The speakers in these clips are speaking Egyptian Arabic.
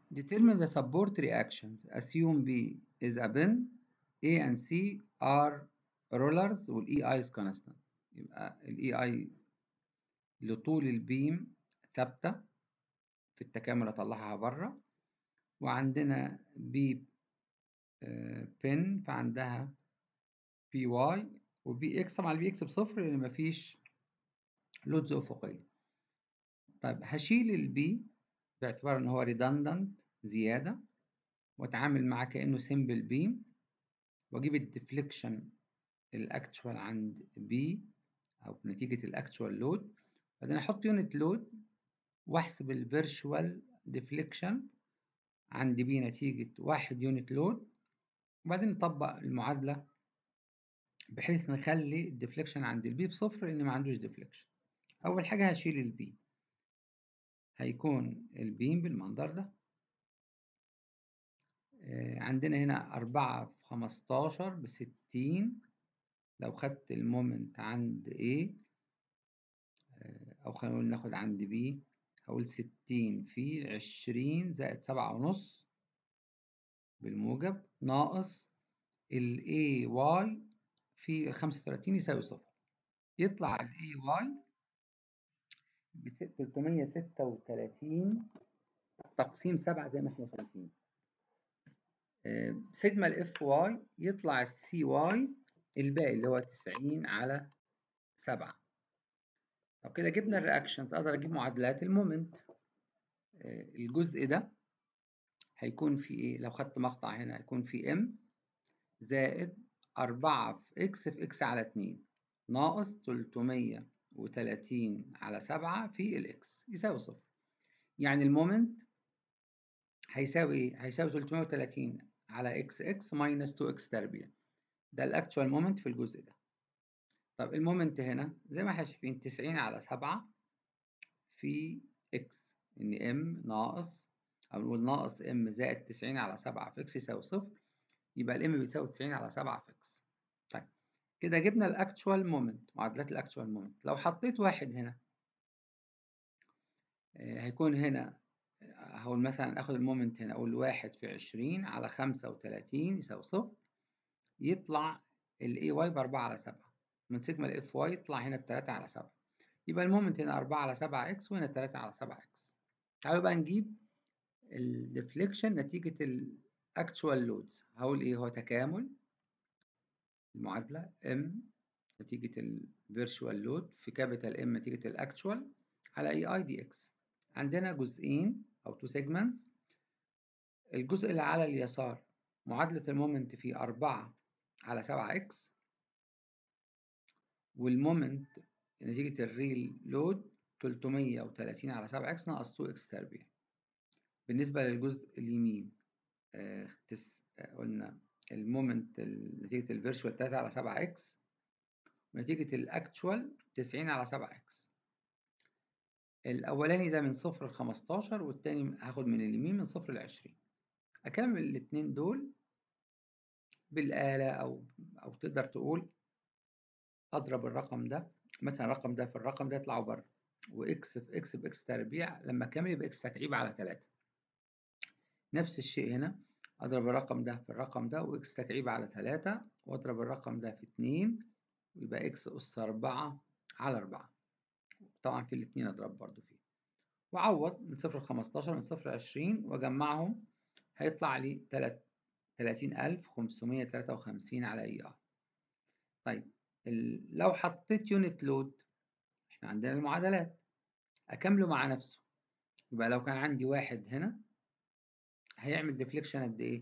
Determine the support reactions. Assume B is a pin. A and C are rollers وال EI is constant. يبقى ال EI لطول البيم ثابتة في التكامل أطلعها بره وعندنا B بن فعندها بي واي وبي اكس طبعا البي اكس بصفر لأن مفيش لودز أفقية. طيب هشيل البي باعتبار إن هو redundant زيادة وأتعامل معاه كأنه سيمبل بيم وأجيب الديفليكشن الأكتشوال عند بي أو نتيجة الأكتشوال لود بعدين أحط يونت لود وأحسب الفيرشوال ديفليكشن عند بي نتيجة واحد يونت لود وبعدين نطبق المعادلة بحيث نخلي الديفليكشن عند البي بصفر لأن ما عندوش ديفليكشن أول حاجة هشيل البي هيكون البيم بالمنظر ده عندنا هنا أربعة في خمستاشر بستين لو خدت المومنت عند A أو خلينا نقول ناخد عند B هقول ستين في عشرين زائد سبعة ونص بالموجب ناقص ال AY في خمسة وتلاتين يساوي صفر يطلع ال AY بتلتمية ستة وتلاتين تقسيم سبعة زي ما احنا شايفين سيجما الاف واي يطلع السي واي الباقي اللي هو تسعين على سبعة طب كده جبنا الرياكشنز اقدر اجيب معادلات المومنت الجزء ده هيكون في ايه لو خدت مقطع هنا هيكون في ام زائد أربعة في اكس في اكس على اتنين ناقص تلتمية وتلاتين على سبعة في الاكس يساوي صفر يعني المومنت هيساوي ايه؟ هيساوي 330 على اكس اكس ماينس 2 اكس تربيع ده الاكتوال مومنت في الجزء ده طب المومنت هنا زي ما احنا شايفين 90 على 7 في اكس ان ام ناقص او نقول ناقص ام زائد 90 على 7 في اكس يساوي صفر يبقى الام بيساوي 90 على 7 في اكس طيب كده جبنا الاكتوال مومنت معادلات الاكتوال مومنت لو حطيت واحد هنا هيكون هنا هقول مثلا اخد المومنت هنا اقول واحد في عشرين على خمسة وتلاتين يساوي صفر يطلع ال اي واي بأربعة على سبعة من سيجما الاف واي يطلع هنا بتلاتة على سبعة يبقى المومنت هنا أربعة على سبعة اكس وهنا تلاتة على سبعة اكس تعالوا بقى نجيب الديفليكشن نتيجة الاكتشوال لودز هقول ايه هو تكامل المعادلة ام نتيجة الفيرشوال لود في كابيتال ام نتيجة الاكتشوال على اي اي دي اكس عندنا جزئين أو تو segments الجزء اللي على اليسار معادلة المومنت فيه أربعة على سبعة إكس والمومنت نتيجة الريل لود تلتمية وتلاتين على سبعة إكس ناقص تو إكس تربيع بالنسبة للجزء اليمين آه تس آه قلنا المومنت نتيجة الفيرشوال تلاتة على سبعة إكس ونتيجة الأكتشوال تسعين على سبعة إكس الأولاني ده من صفر لخمستاشر والتاني هاخد من اليمين من صفر لعشرين أكمل الاتنين دول بالآلة أو أو تقدر تقول أضرب الرقم ده مثلا الرقم ده في الرقم ده يطلعوا بره وإكس في إكس بإكس تربيع لما أكمل يبقى إكس تكعيب على تلاتة نفس الشيء هنا أضرب الرقم ده في الرقم ده وإكس تكعيب على تلاتة وأضرب الرقم ده في اتنين ويبقى إكس أس أربعة على أربعة طبعا في الاتنين اضرب برضو فيه وعوض من صفر لخمستاشر من صفر لعشرين واجمعهم هيطلع لي تلاتين ألف خمسمية تلاتة وخمسين على اي ار طيب لو حطيت يونت لود احنا عندنا المعادلات اكمله مع نفسه يبقى لو كان عندي واحد هنا هيعمل ديفليكشن قد ايه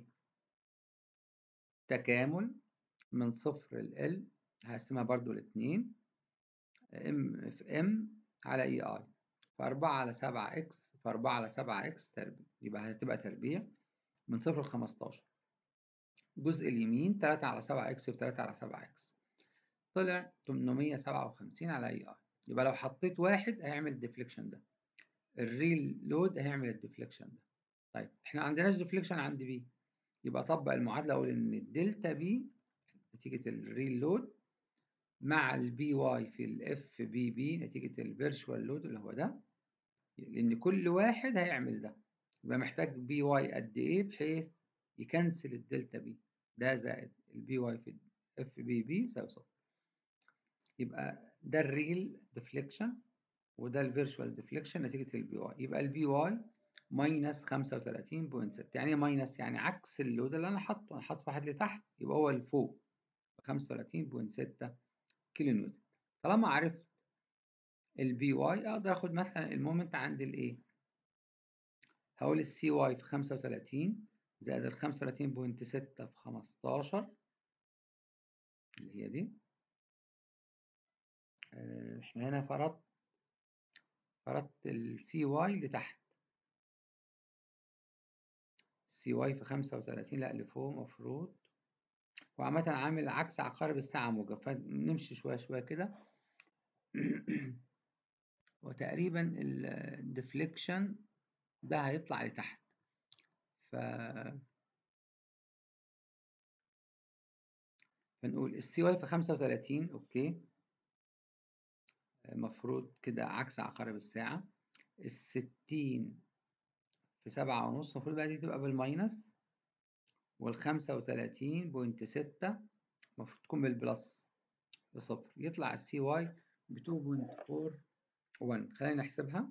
تكامل من صفر ل ال هقسمها برضو لاتنين ام في ام على اي اي فأربعة على سبعة اكس فأربعة على سبعة اكس تربيع يبقى هتبقى تربيع من صفر لخمستاشر الجزء اليمين تلاتة على سبعة اكس في تلاتة على سبعة اكس طلع تمنمية سبعة وخمسين على اي اي يبقى لو حطيت واحد هيعمل الديفليكشن ده الريل لود هيعمل الديفليكشن ده طيب احنا معندناش ديفليكشن عند بي يبقى طبق المعادلة أقول إن الدلتا بي نتيجة الريل لود مع البي واي في الاف بي بي نتيجة الفيرشوال لود اللي هو ده لأن كل واحد هيعمل ده يبقى محتاج بي واي قد ايه بحيث يكنسل الدلتا بي ده زائد البي واي في اف بي بي يساوي صفر يبقى ده الريل ديفليكشن وده الفيرشوال ديفليكشن نتيجة البي واي يبقى البي واي ماينس 35.6 يعني ايه ماينس يعني عكس اللود اللي انا حاطه انا حاطط واحد لتحت يبقى هو لفوق 35.6 كيلو نيوتن طالما عرفت البي واي اقدر اخد مثلا المومنت عند الايه هقول السي واي في 35 زائد ال 35.6 في 15 اللي هي دي احنا هنا فرضت فرضت السي واي لتحت سي واي في 35 لا لفوق مفروض وعامة عامل عكس عقارب الساعة موجب فنمشي شوية شوية كده وتقريبا الديفليكشن ده هيطلع لتحت ف فنقول السي واي في 35 اوكي المفروض كده عكس عقارب الساعة الستين في سبعة ونص المفروض بقى دي تبقى بالماينس والخمسة وتلاتين بوينت ستة المفروض تكون بالبلس بصفر يطلع السي واي بتو بوينت فور ون خلينا نحسبها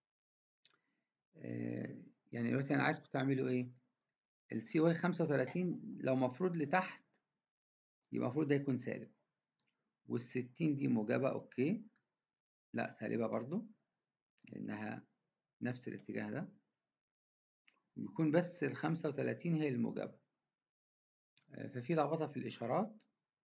آه يعني دلوقتي أنا عايزكم تعملوا إيه السي واي خمسة وتلاتين لو مفروض لتحت يبقى المفروض ده يكون سالب والستين دي موجبة أوكي لا سالبة برضو لأنها نفس الاتجاه ده يكون بس ال 35 هي الموجبة ففي لخبطة في الإشارات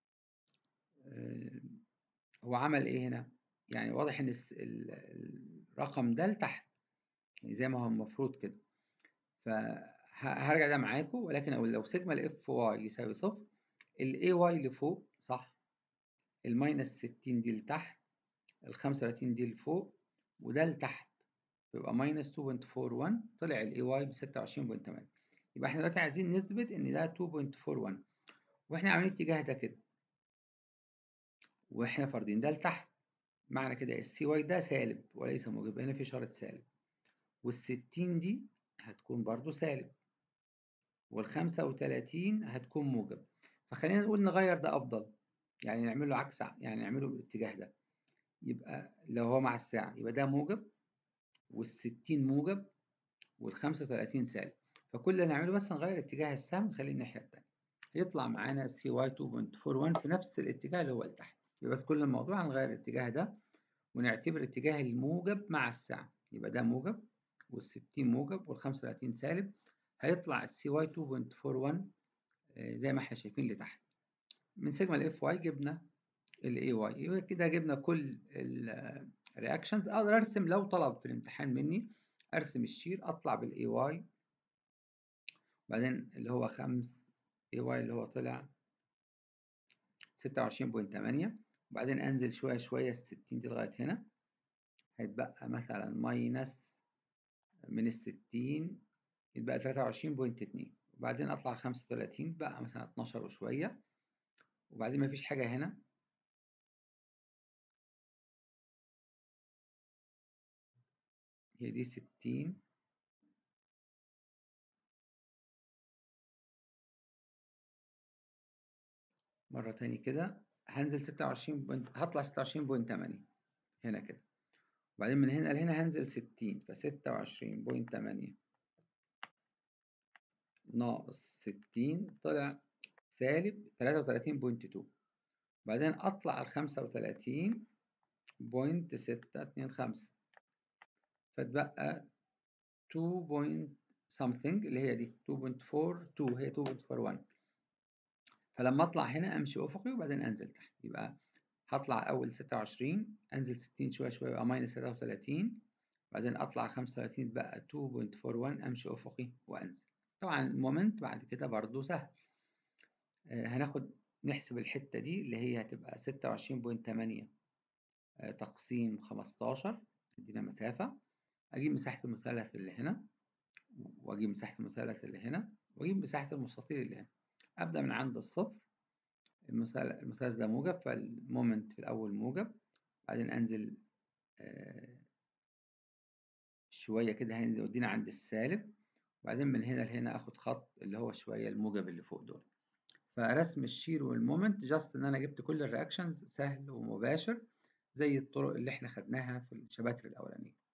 هو عمل إيه هنا؟ يعني واضح إن الرقم ده لتحت يعني زي ما هو المفروض كده فهرجع ده معاكم ولكن أقول لو سيجما الاف واي يساوي صفر الاي واي لفوق صح الماينس 60 دي لتحت ال 35 دي لفوق وده لتحت يبقى ماينس 2.41 طلع الاي واي ب 26.8 يبقى احنا دلوقتي عايزين نثبت ان ده 2.41 واحنا عاملين الاتجاه ده كده واحنا فارضين ده لتحت معنى كده السي واي ده سالب وليس موجب هنا في اشاره سالب وال60 دي هتكون برضو سالب وال35 هتكون موجب فخلينا نقول نغير ده افضل يعني نعمل له عكس يعني نعمله بالاتجاه ده يبقى لو هو مع الساعه يبقى ده موجب وال60 موجب وال35 سالب فكل اللي نعمله بس نغير اتجاه السهم نخليه الناحيه الثانيه يطلع معانا سي واي 2.41 في نفس الاتجاه اللي هو لتحت يبقى بس كل الموضوع هنغير الاتجاه ده ونعتبر اتجاه الموجب مع الساعه يبقى ده موجب وال60 موجب وال35 سالب هيطلع السي واي 2.41 زي ما احنا شايفين لتحت من سيجما الاف واي جبنا الاي واي يبقى كده جبنا كل الرياكشنز اقدر ارسم لو طلب في الامتحان مني ارسم الشير اطلع بالاي واي بعدين اللي هو 5 اي واي اللي هو طلع 26.8 وبعدين انزل شويه شويه ال 60 دي لغايه هنا هيتبقى مثلا ماينس من ال 60 يتبقى 23.2 وبعدين اطلع 35 بقى مثلا 12 وشويه وبعدين مفيش حاجه هنا هي دي 60 مرة تاني كده هنزل 26 بنت... هطلع 26.8 هنا كده وبعدين من هنا لهنا هنزل 60 ف 26.8 ناقص 60 طلع سالب 33.2 بعدين اطلع ال 35.625 فتبقى 2 point something اللي هي دي 2.42 هي 2.41 فلما اطلع هنا امشي افقي وبعدين انزل تحت يبقى هطلع اول 26 انزل 60 شويه شويه يبقى ماينس 33 بعدين اطلع 35 بقى 2.41 امشي افقي وانزل طبعا المومنت بعد كده برضو سهل آه هناخد نحسب الحته دي اللي هي هتبقى 26.8 آه تقسيم 15 تدينا مسافه اجيب مساحه المثلث اللي هنا واجيب مساحه المثلث اللي هنا واجيب مساحه المستطيل اللي هنا ابدا من عند الصفر المثلث ده موجب فالمومنت في الاول موجب بعدين انزل آه شويه كده هينزل يودينا عند السالب وبعدين من هنا لهنا اخد خط اللي هو شويه الموجب اللي فوق دول فرسم الشير والمومنت جاست ان انا جبت كل الرياكشنز سهل ومباشر زي الطرق اللي احنا خدناها في الشباتر الاولانيه